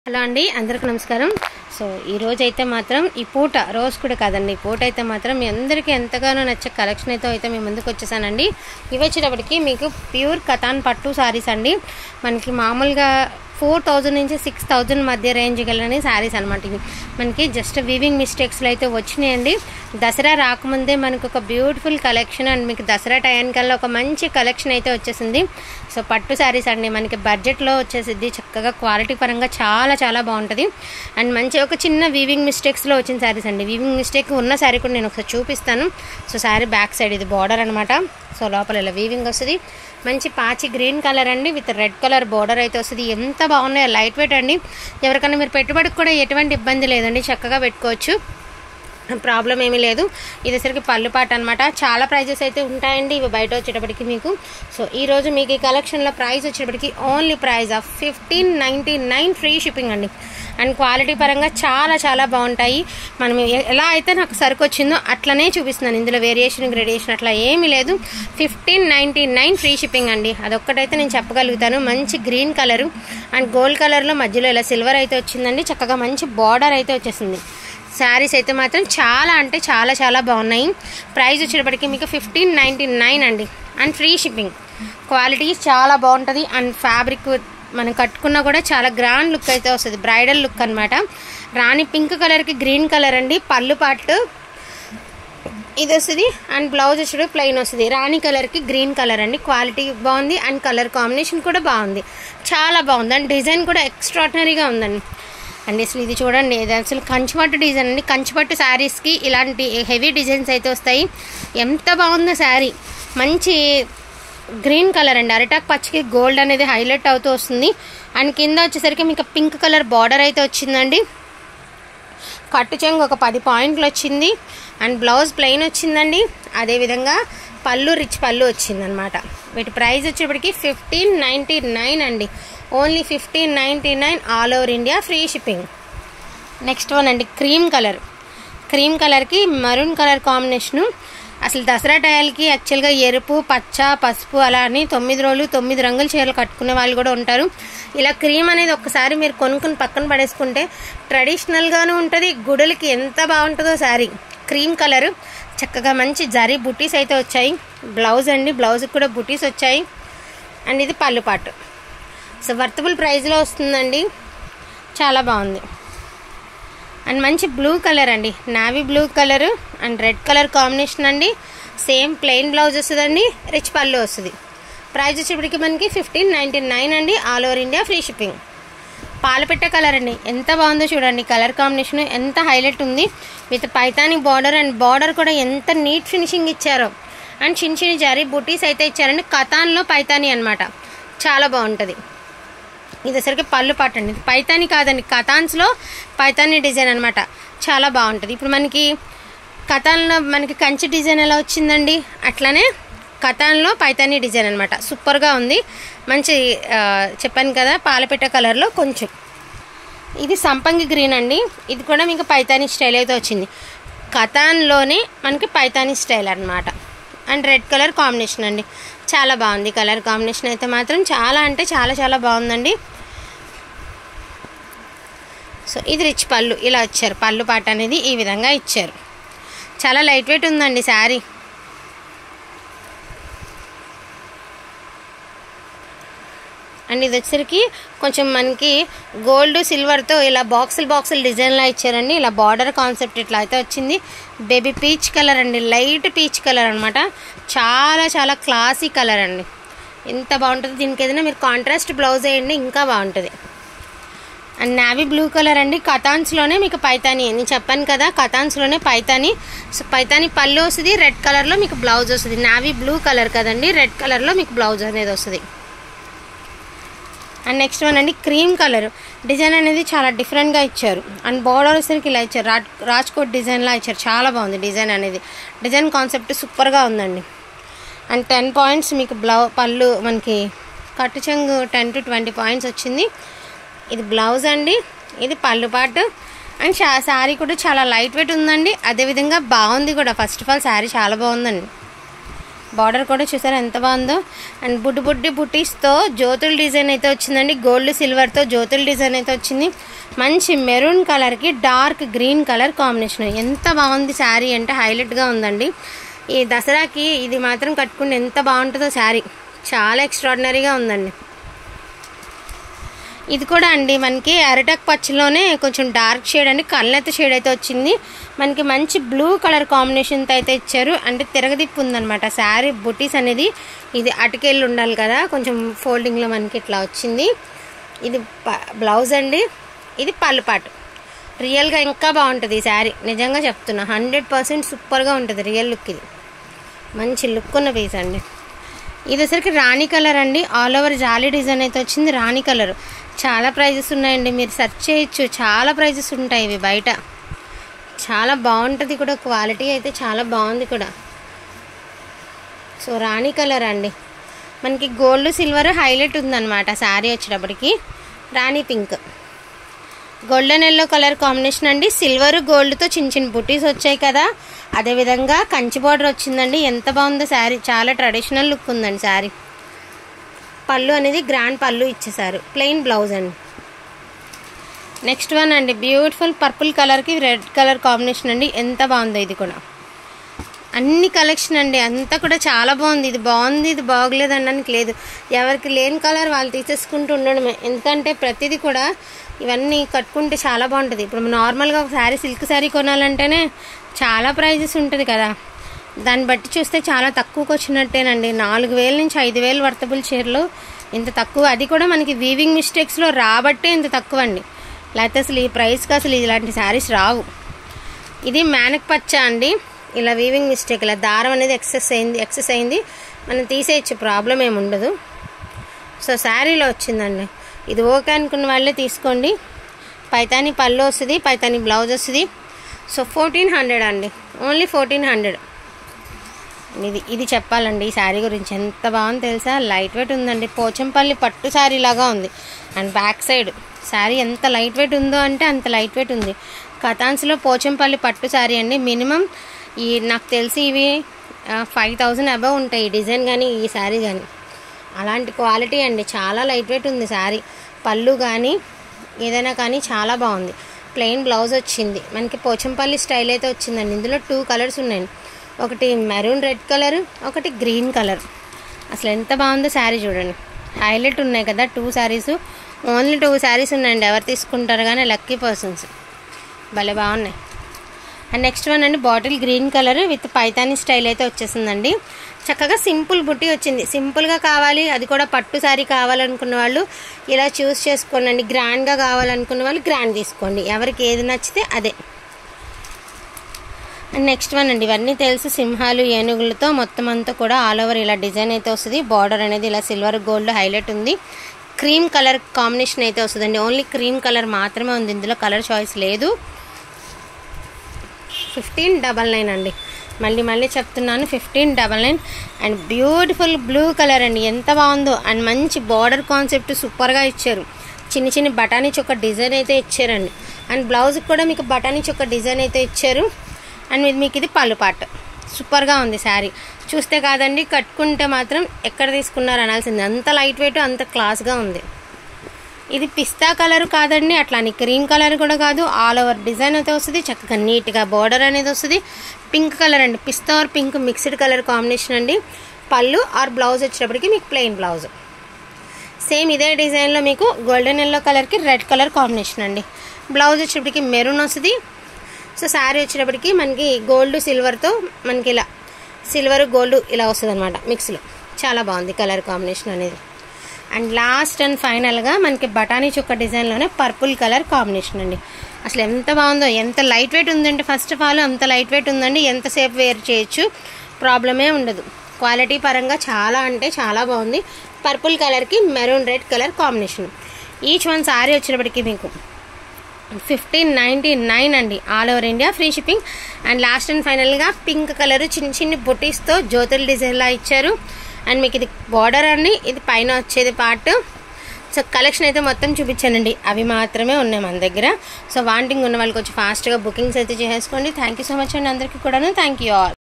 hello అండి అందరికి నమస్కారం సో ఈ రోజు అయితే మాత్రం ఈ పూట రోజు కూడా కాదండి ఈ పూట అయితే మాత్రం మీ అందరికీ ఎంతగానో నచ్చే కలెక్షన్ అయితే అయితే మీ ముందుకు వచ్చేసానండి ఇవి వచ్చేటప్పటికి మీకు ప్యూర్ కథాన్ పట్టు సారీస్ అండి మనకి మామూలుగా ఫోర్ థౌజండ్ నుంచి సిక్స్ థౌజండ్ మధ్య రేంజ్ గలని శారీస్ అనమాట ఇవి మనకి జస్ట్ వీవింగ్ మిస్టేక్స్లో అయితే వచ్చినాయండి దసరా రాకముందే మనకు ఒక బ్యూటిఫుల్ కలెక్షన్ అండ్ మీకు దసరా టైంకల్లా ఒక మంచి కలెక్షన్ అయితే వచ్చేసింది సో పట్టు శారీస్ అండి మనకి బడ్జెట్లో వచ్చేసిద్ది చక్కగా క్వాలిటీ పరంగా చాలా చాలా బాగుంటుంది అండ్ మంచి ఒక చిన్న వీవింగ్ మిస్టేక్స్లో వచ్చిన శారీస్ అండి వీవింగ్ మిస్టేక్ ఉన్న శారీ కూడా నేను ఒకసారి చూపిస్తాను సో శారీ బ్యాక్ సైడ్ ఇది బార్డర్ అనమాట సో లోపల ఇలా వీవింగ్ వస్తుంది మంచి పాచి గ్రీన్ కలర్ అండి విత్ రెడ్ కలర్ బార్డర్ అయితే వస్తుంది ఎంత బాగున్నాయో లైట్ వెయిట్ అండి ఎవరికైనా మీరు పెట్టుబడికి కూడా ఎటువంటి ఇబ్బంది లేదండి చక్కగా పెట్టుకోవచ్చు ప్రాబ్లం ఏమీ లేదు ఇది సరికి పళ్ళు పాట అనమాట చాలా ప్రైజెస్ అయితే ఉంటాయండి ఇవి బయట వచ్చేటప్పటికి మీకు సో ఈ రోజు మీకు ఈ కలెక్షన్లో ప్రైస్ వచ్చేటప్పటికి only price of fifteen ninety nine free shipping అండి అండ్ క్వాలిటీ పరంగా చాలా చాలా బాగుంటాయి మనం ఎ- ఎలా అయితే నాకు సరుకు వచ్చిందో అట్లనే చూపిస్తున్నాను ఇందులో వేరియేషన్ గ్రేడియేషన్ అట్లా ఏమీ లేదు fifteen ninety nine free shipping అండి అదొక్కటైతే నేను చెప్పగలుగుతాను మంచి గ్రీన్ కలరు అండ్ గోల్డ్ కలర్లో మధ్యలో ఇలా సిల్వర్ అయితే వచ్చిందండి చక్కగా మంచి బార్డర్ అయితే వచ్చేసింది శారీస్ అయితే మాత్రం చాలా అంటే చాలా చాలా బాగున్నాయి ప్రైస్ వచ్చేటప్పటికి మీకు ఫిఫ్టీన్ నైంటీ నైన్ అండి అండ్ ఫ్రీ షిప్పింగ్ క్వాలిటీ చాలా బాగుంటుంది అండ్ ఫ్యాబ్రిక్ మనం కట్టుకున్నా కూడా చాలా గ్రాండ్ లుక్ అయితే వస్తుంది బ్రైడల్ లుక్ అనమాట రాణి పింక్ కలర్కి గ్రీన్ కలర్ అండి పళ్ళు పాటు ఇది వస్తుంది అండ్ బ్లౌజ్ వచ్చి ప్లెయిన్ వస్తుంది రాణి కలర్కి గ్రీన్ కలర్ అండి క్వాలిటీ బాగుంది అండ్ కలర్ కాంబినేషన్ కూడా బాగుంది చాలా బాగుంది అండ్ డిజైన్ కూడా ఎక్స్ట్రాడినరీగా ఉందండి అండ్ అసలు ఇది చూడండి ఇది అసలు కంచిపట్టు డిజైన్ అండి కంచిపట్టు శారీస్కి ఇలాంటి హెవీ డిజైన్స్ అయితే వస్తాయి ఎంత బాగుందో శారీ మంచి గ్రీన్ కలర్ అండి అరిటాక్ పచ్చికి గోల్డ్ అనేది హైలైట్ అవుతూ వస్తుంది అండ్ కింద వచ్చేసరికి మీకు పింక్ కలర్ బార్డర్ అయితే వచ్చిందండి కట్టు చెంగు ఒక పది పాయింట్లు వచ్చింది అండ్ బ్లౌజ్ ప్లెయిన్ వచ్చిందండి అదేవిధంగా పళ్ళు రిచ్ పళ్ళు వచ్చిందనమాట వీటి ప్రైస్ వచ్చేప్పటికి ఫిఫ్టీన్ నైంటీ నైన్ అండి only fifteen ninety nine all over India free shipping next one అండి క్రీమ్ కలర్ క్రీమ్ కలర్కి మరూన్ కలర్ కాంబినేషను అసలు దసరా టయాలకి యాక్చువల్గా ఎరుపు పచ్చ పసుపు అలా అని తొమ్మిది రోజులు తొమ్మిది రంగుల చీరలు కట్టుకునే వాళ్ళు కూడా ఉంటారు ఇలా క్రీమ్ అనేది ఒక్కసారి మీరు కొనుక్కుని పక్కన పడేసుకుంటే ట్రెడిషనల్గాను ఉంటుంది గుడులకి ఎంత బాగుంటుందో శారీ క్రీమ్ కలర్ చక్కగా మంచి జరీ బుటీస్ అయితే వచ్చాయి బ్లౌజ్ అండి బ్లౌజ్కి కూడా బుటీస్ వచ్చాయి అండ్ ఇది పళ్ళు పాటు సో వర్తబుల్ ప్రైస్లో వస్తుందండి చాలా బాగుంది అండ్ మంచి బ్లూ కలర్ అండి navy blue colour and red colour combination అండి సేమ్ ప్లెయిన్ బ్లౌజ్ వస్తుందండి రిచ్ పళ్ళు వస్తుంది ప్రైస్ వచ్చేప్పటికి మనకి ఫిఫ్టీన్ నైంటీ నైన్ అండి all over India free shipping పాలపిట్ట కలర్ అండి ఎంత బాగుందో చూడండి కలర్ కాంబినేషన్ ఎంత హైలైట్ ఉంది with Paithani border and border కూడా ఎంత నీట్ ఫినిషింగ్ ఇచ్చారో అండ్ చిన్న చిన్న జరీ బుటీస్ అయితే ఇచ్చారండి కథాన్లో పైతాని అన్నమాట చాలా బాగుంటుంది ఇది అసలుకి పళ్ళు పట్టండి పైతాని కాదండి కథాన్స్లో పైతాని డిజైన్ అనమాట చాలా బాగుంటుంది ఇప్పుడు మనకి కథాన్లో మనకి కంచి డిజైన్ ఎలా వచ్చిందండి అట్లానే కథాన్లో పైతాని డిజైన్ అనమాట సూపర్గా ఉంది మంచి ఆ, చెప్పాను కదా పాలపిట్ట కలర్లో కొంచెం ఇది సంపంగి గ్రీన్ అండి ఇది కూడా మీకు పైతాని స్టైల్ అయితే వచ్చింది కథాన్లోనే మనకి పైతాని స్టైల్ అన్నమాట అండ్ రెడ్ కలర్ కాంబినేషన్ అండి చాలా బాగుంది కలర్ కాంబినేషన్ అయితే మాత్రం చాలా అంటే చాలా చాలా బాగుందండి సో ఇది రిచ్ పళ్ళు ఇలా ఇచ్చారు పళ్ళు పాట అనేది ఈ విధంగా ఇచ్చారు చాలా లైట్ వెయిట్ ఉందండి శారీ అండ్ ఇది వచ్చరికి కొంచెం మనకి గోల్డ్ సిల్వర్తో ఇలా బాక్సులు బాక్సులు డిజైన్లా ఇచ్చారండి ఇలా బార్డర్ కాన్సెప్ట్ ఇట్లా అయితే వచ్చింది బేబీ పీచ్ కలర్ అండి లైట్ పీచ్ కలర్ అనమాట చాలా చాలా క్లాసీ కలర్ అండి ఎంత బాగుంటుంది దీనికి ఏదైనా మీరు కాంట్రాస్ట్ బ్లౌజ్ వేయండి ఇంకా బాగుంటుంది అండ్ నావీ బ్లూ కలర్ అండి కథాన్స్లోనే మీకు పైతాని నేను చెప్పాను కదా కథాన్స్లోనే పైతాని సో పైతాని పళ్ళు వస్తుంది రెడ్ కలర్లో మీకు బ్లౌజ్ వస్తుంది నావీ బ్లూ కలర్ కదండి రెడ్ కలర్లో మీకు బ్లౌజ్ అనేది వస్తుంది అండ్ నెక్స్ట్ వన్ అండి క్రీమ్ కలర్ డిజైన్ అనేది చాలా డిఫరెంట్గా ఇచ్చారు అండ్ బార్డర్ వచ్చేసరికి ఇలా ఇచ్చారు రాజ్ రాజ్కోట్ డిజైన్లా ఇచ్చారు చాలా బాగుంది డిజైన్ అనేది డిజైన్ కాన్సెప్ట్ సూపర్గా ఉందండి అండ్ టెన్ పాయింట్స్ మీకు బ్లౌ పళ్ళు మనకి కట్టు చెంగు టెన్ టు ట్వంటీ పాయింట్స్ వచ్చింది ఇది బ్లౌజ్ అండి ఇది పళ్ళు పాటు అండ్ షా శారీ కూడా చాలా లైట్ వెయిట్ ఉందండి అదేవిధంగా బాగుంది కూడా ఫస్ట్ ఆఫ్ ఆల్ శారీ చాలా బాగుందండి బార్డర్ కూడా చూసారా ఎంత బాగుందో అండ్ బుడ్డి బుడ్డి బుటీస్తో జ్యోతుల డిజైన్ అయితే వచ్చిందండి గోల్డ్ సిల్వర్తో జ్యోతుల డిజైన్ అయితే వచ్చింది మంచి మెరూన్ కలర్కి డార్క్ గ్రీన్ కలర్ కాంబినేషన్ ఎంత బాగుంది శారీ అంటే హైలైట్గా ఉందండి ఈ దసరాకి ఇది మాత్రం కట్టుకుంటే ఎంత బాగుంటుందో శారీ చాలా ఎక్స్ట్రాడినరీగా ఉందండి ఇది కూడా అండి మనకి అరటక్ పచ్చిలోనే కొంచెం డార్క్ షేడ్ అండి కళ్ళెత్త షేడ్ అయితే వచ్చింది మనకి మంచి బ్లూ కలర్ కాంబినేషన్తో అయితే ఇచ్చారు అంటే తిరగదిప్పు ఉందనమాట శారీ బుటీస్ అనేది ఇది అటుకెళ్ళి ఉండాలి కదా కొంచెం ఫోల్డింగ్లో మనకి ఇట్లా వచ్చింది ఇది ప- బ్లౌజ్ అండి ఇది పళ్ళు పాటు రియల్గా ఇంకా బాగుంటుంది ఈ శారీ నిజంగా చెప్తున్నా హండ్రెడ్ పర్సెంట్ సూపర్గా ఉంటుంది రియల్ లుక్ ఇది మంచి లుక్ ఉన్న పీస్ అండి ఇది వచ్చరికి రాణి కలర్ అండి ఆల్ ఓవర్ జాలీ డిజైన్ అయితే వచ్చింది రాణి కలర్ చాలా ప్రైజెస్ ఉన్నాయండి మీరు సెర్చ్ చేయొచ్చు చాలా ప్రైజెస్ ఉంటాయి ఇవి బయట చాలా బాగుంటుంది కూడా క్వాలిటీ అయితే చాలా బాగుంది కూడా సో రాణి కలర్ అండి మనకి గోల్డ్ సిల్వర్ హైలైట్ ఉందన్నమాట శారీ వచ్చేటప్పటికి రాణి pink golden yellow colour combination అండి సిల్వర్ గోల్డ్తో చిన్న చిన్న బుటీస్ వచ్చాయి కదా అదేవిధంగా కంచి బార్డర్ వచ్చిందండి ఎంత బాగుందో శారీ చాలా ట్రెడిషనల్ లుక్ ఉందండి శారీ పళ్ళు అనేది గ్రాండ్ పళ్ళు ఇచ్చేసారు ప్లెయిన్ బ్లౌజ్ అండి నెక్స్ట్ వన్ అండి బ్యూటిఫుల్ పర్పుల్ కలర్కి రెడ్ కలర్ కాంబినేషన్ అండి ఎంత బాగుందో ఇది కూడా అన్ని కలెక్షన్ అండి అంతా కూడా చాలా బాగుంది ఇది బాగుంది ఇది బాగలేదు అనడానికి లేదు ఎవరికి లేని కలర్ వాళ్ళు తీసేసుకుంటూ ఉండడమే ఎందుకంటే ప్రతిదీ కూడా ఇవన్నీ కట్టుకుంటే చాలా బాగుంటుంది ఇప్పుడు నార్మల్గా ఒక శారీ సిల్క్ శారీ కొనాలంటేనే చాలా ప్రైజెస్ ఉంటుంది కదా దాన్ని బట్టి చూస్తే చాలా తక్కువకి వచ్చినట్టేనండి నాలుగు వేల నుంచి ఐదు వేలు వర్తబుల్ చీరలు ఇంత తక్కువ అది కూడా మనకి వీవింగ్ మిస్టేక్స్లో రాబట్టే ఇంత తక్కువ అండి లేకపోతే అసలు ఈ ప్రైస్కి అసలు ఇలాంటి శారీస్ రావు ఇది మేనక్ పచ్చ అండి ఇలా వీవింగ్ మిస్టేక్ ఇలా దారం అనేది ఎక్సెస్ అయింది ఎక్సెస్ అయింది మనం తీసేయచ్చు ప్రాబ్లం ఏమి ఉండదు సో శారీలో వచ్చిందండి ఇది ఓకే అనుకున్న వాళ్ళే తీసుకోండి పైతాని పళ్ళు వస్తుంది పైతాని బ్లౌజ్ వస్తుంది సో ఫోర్టీన్ హండ్రెడ్ అండి ఓన్లీ ఫోర్టీన్ హండ్రెడ్ ఇది ఇది చెప్పాలండి ఈ శారీ గురించి ఎంత బాగుంది తెలుసా లైట్ వెయిట్ ఉందండి పోచంపల్లి పట్టు శారీ లాగా ఉంది అండ్ బ్యాక్ సైడ్ శారీ ఎంత లైట్ వెయిట్ ఉందో అంటే అంత లైట్ వెయిట్ ఉంది కథాన్స్లో పోచంపల్లి పట్టు శారీ అండి మినిమం ఈ నాకు తెలిసి ఇవి ఫైవ్ థౌజండ్ అబవ్ ఉంటాయి ఈ డిజైన్ కానీ ఈ శారీ కానీ అలాంటి క్వాలిటీ అండి చాలా లైట్ వెయిట్ ఉంది శారీ పళ్ళు కానీ ఏదైనా కానీ చాలా బాగుంది ప్లెయిన్ బ్లౌజ్ వచ్చింది మనకి పోచంపల్లి స్టైల్ అయితే వచ్చిందండి ఇందులో టూ కలర్స్ ఉన్నాయండి ఒకటి మెరూన్ రెడ్ కలర్ ఒకటి గ్రీన్ కలర్ అసలు ఎంత బాగుందో శారీ చూడండి హైలైట్ ఉన్నాయి కదా two saris only two saris ఉన్నాయండి ఎవరు తీసుకుంటారు కానీ లక్కీ పర్సన్స్ భలే బాగున్నాయి అండ్ నెక్స్ట్ వన్ అండి bottle green colour with Paithani style అయితే వచ్చేసిందండి చక్కగా సింపుల్ బుట్టి వచ్చింది సింపుల్గా కావాలి అది కూడా పట్టు శారీ కావాలనుకున్న వాళ్ళు ఇలా చూస్ చేసుకోండి గ్రాండ్గా కావాలనుకున్న వాళ్ళు గ్రాండ్ తీసుకోండి ఎవరికి ఏది నచ్చితే అదే అండ్ నెక్స్ట్ వన్ అండి ఇవన్నీ తెలుసు సింహాలు ఏనుగులతో మొత్తం అంతా కూడా ఆల్ ఓవర్ ఇలా డిజైన్ అయితే వస్తుంది బార్డర్ అనేది ఇలా సిల్వర్ గోల్డ్ హైలైట్ ఉంది క్రీమ్ కలర్ కాంబినేషన్ అయితే వస్తుందండి ఓన్లీ క్రీమ్ కలర్ మాత్రమే ఉంది ఇందులో కలర్ చాయిస్ లేదు ఫిఫ్టీన్ డబల్ నైన్ అండి మళ్ళీ మళ్ళీ చెప్తున్నాను fifteen double nine and beautiful blue colour అండి ఎంత బాగుందో అండ్ మంచి బార్డర్ కాన్సెప్ట్ సూపర్గా ఇచ్చారు చిన్న చిన్న బఠానీ చొక్క డిజైన్ అయితే ఇచ్చారండి అండ్ బ్లౌజ్కి కూడా మీకు బఠానీ చొక్క డిజైన్ అయితే ఇచ్చారు అండ్ ఇది మీకు ఇది పళ్ళు పాట సూపర్గా ఉంది శారీ చూస్తే కాదండి కట్టుకుంటే మాత్రం ఎక్కడ తీసుకున్నారు అనాల్సింది అంత లైట్ వెయిట్ అంత క్లాస్గా ఉంది ఇది పిస్తా కలర్ కాదండి అట్లానే క్రీమ్ కలర్ కూడా కాదు ఆల్ ఓవర్ డిజైన్ అయితే వస్తుంది చక్కగా నీట్గా బార్డర్ అనేది వస్తుంది పింక్ కలర్ అండి పిస్తా or pink mixed colour combination అండి పళ్ళు ఆర్ బ్లౌజ్ వచ్చేటప్పటికి మీకు ప్లెయిన్ బ్లౌజ్ సేమ్ ఇదే డిజైన్లో మీకు గోల్డెన్ ఎల్లో కలర్కి రెడ్ కలర్ కాంబినేషన్ అండి బ్లౌజ్ వచ్చేటప్పటికి మెరూన్ వస్తుంది సో శారీ వచ్చేటప్పటికి మనకి గోల్డ్ సిల్వర్తో మనకి ఇలా సిల్వర్ గోల్డ్ ఇలా వస్తుంది అనమాట మిక్స్లో చాలా బాగుంది కలర్ కాంబినేషన్ అనేది అండ్ లాస్ట్ అండ్ ఫైనల్గా మనకి బఠానీ చుక్క డిజైన్లోనే పర్పుల్ కలర్ కాంబినేషన్ అండి అసలు ఎంత బాగుందో ఎంత లైట్ వెయిట్ ఉందంటే ఫస్ట్ ఆఫ్ ఆల్ అంత లైట్ వెయిట్ ఉందండి ఎంతసేపు వేర్ చేయొచ్చు ప్రాబ్లమే ఉండదు క్వాలిటీ పరంగా చాలా అంటే చాలా బాగుంది పర్పుల్ కలర్కి maroon red colour combination each one sari వచ్చేటప్పటికి మీకు ఫిఫ్టీన్ నైంటీ నైన్ అండి all over India free shipping and last and ఫైనల్గా పింక్ కలర్ చిన్న చిన్న బుటీస్తో జ్యోతుల డిజైన్లా ఇచ్చారు అండ్ మీకు ఇది బార్డర్ అండి ఇది పైన వచ్చేది పార్ట్ సో కలెక్షన్ అయితే మొత్తం చూపించానండి అవి మాత్రమే ఉన్నాయి మన దగ్గర సో వాంటింగ్ ఉన్న వాళ్ళకి వచ్చి ఫాస్ట్గా బుకింగ్స్ అయితే చేసుకోండి థ్యాంక్ యూ సో మచ్ అండి అందరికీ కూడాను థ్యాంక్ యూ ఆల్